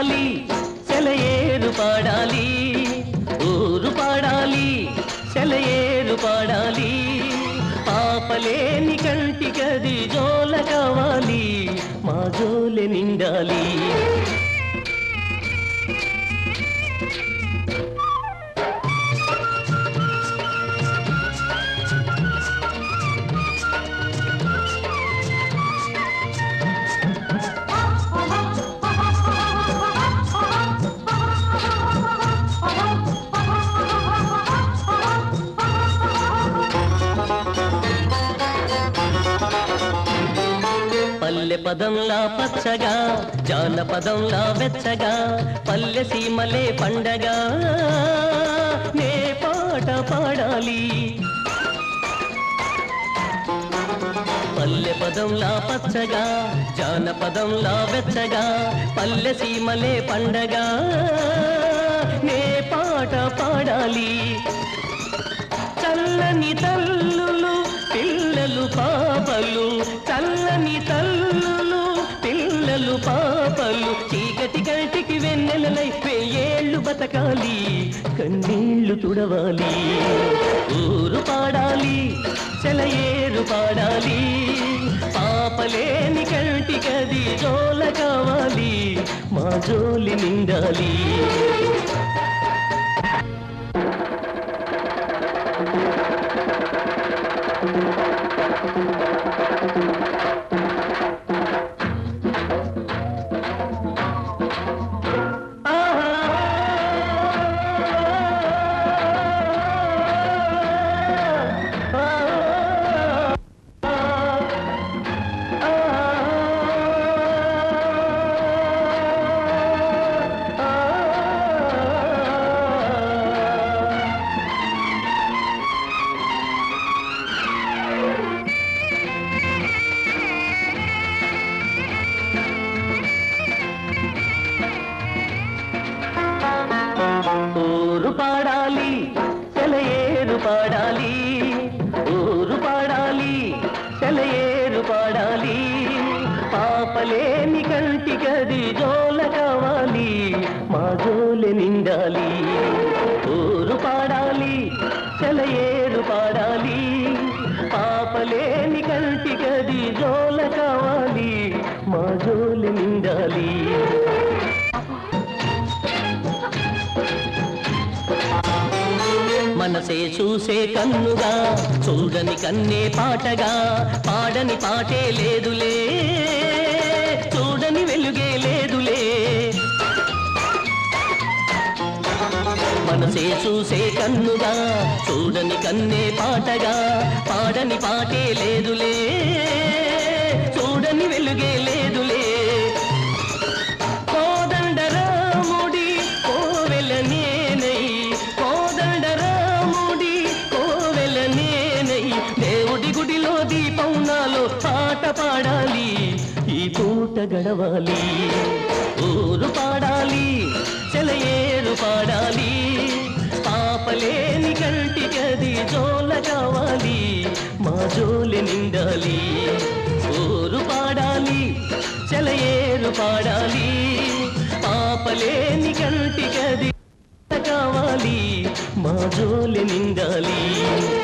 పాడాలి సెలయేరు పాడాలి ఊరు పాడాలి సెలయేరు పాడాలి పాపలేని కంటికది జోల కావాలి మా జోలె నిండాలి పల్లె పదంలా పచ్చగా జానపదంలా వెచ్చగా పల్లె సీమలే పండగా నే పాట పాడాలి పల్లె పదంలా పచ్చగా జానపదంలా వెచ్చగా పల్లె సీమలే పండగా నే పాట పాడాలి చల్లని తల్లులు పిల్లలు పాపలు చల్లని తల్లులు పిల్లలు పాపలు చీకటి కంటికి వెన్నెలలై వెయ్యేళ్ళు బతకాలి కన్నీళ్లు తుడవాలి ఊరు పాడాలి సెలయేరు పాడాలి పాపలేని కంటికది జోల కావాలి మా జోలి నిండాలి ఊరు పాడాలి సెలయేరు పాడాలి ఊరు పాడాలి సెలయేరు పాడాలి పాపలేని కంటికది జోల కావాలి మా జోలె నిండాలి ఊరు పాడాలి సెలయేరు పాడాలి పాపలేని కంటికది జోల కావాలి మా జోలె నిండాలి మనసే చూసే కన్నుగా చూడని కన్నే పాటగా పాడని పాటే లేదులే చూడని వెలుగే లేదులే మనసే చూసే కన్నుగా చూడని కన్నే పాటగా పాడని పాటే లేదులే చూడని వెలుగే లేదులే కోదండరాముడి కోవెల నేనై కోదండరాముడి కోవెల నేనై దేవుడి గుడిలో దీపం నాలో పాట పాడాలి ఈ పూట గడవాలి ఊరు పాడాలి సెలయేరు పాడాలి పాపలేని కంటికది జోల కావాలి మా జోలి నిండాలి ఊరు పాడాలి సెలయేరు పాడాలి పాపలేని కంటికది కావాలి మా జోలి నిండాలి